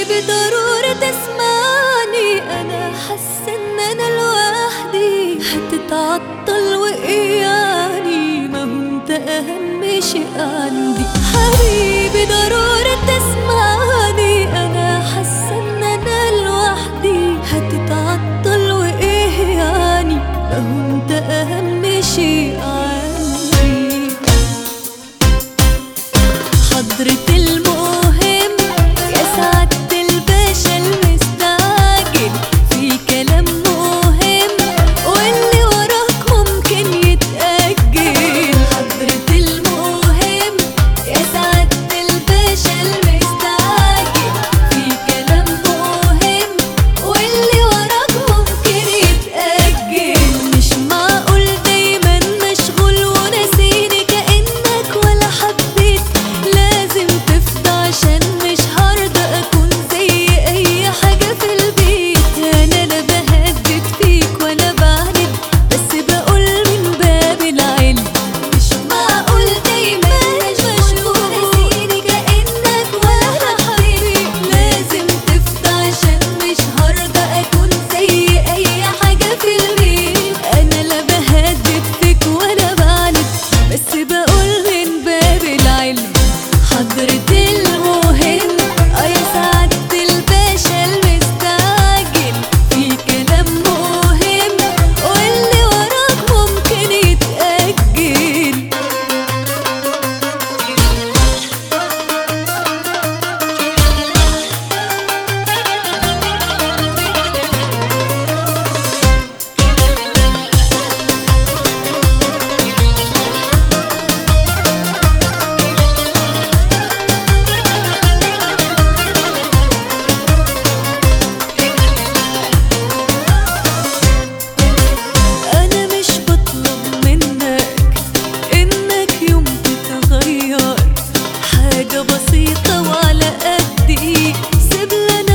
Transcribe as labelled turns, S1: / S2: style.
S1: حبيبي ضروري تسمعني انا حاسه ان انا لوحدي هتتعطل واياني ما هو انت اهم شيء عندي حبيبي ضروري تسمعني انا حاسه ان انا لوحدي هتتعطل وايه يعني ما هو انت اهم شيء عندي حضرة المهم يا سعادة الباشا المستعجل في كلام مهم واللي وراك ممكن يتأجل حضرة المهم يا سعادة الباشا المستعجل في كلام مهم واللي وراك ممكن يتأجل مش معقول دايما مشغول وناسيني كأنك ولا حبيت لازم تفضى عشان مش هرضى اكون زي اي حاجة في البيت انا لا بهدد فيك ولا بعند بس بقول من باب العلم مش معقول دايما مشغول وناسيني كأنك ولا حبيت لازم تفضى عشان مش هرضى اكون زي اي حاجة في البيت انا لا بهدد فيك ولا بعند بس بقول من باب العلم حضرة المهم اه يا سعادة الباشا المستعجل في كلام مهم واللي وراك ممكن يتأجل أنا مش بطلب منك إنك يوم تتغير حاجة بسيطة وعلى قدي سيب لنا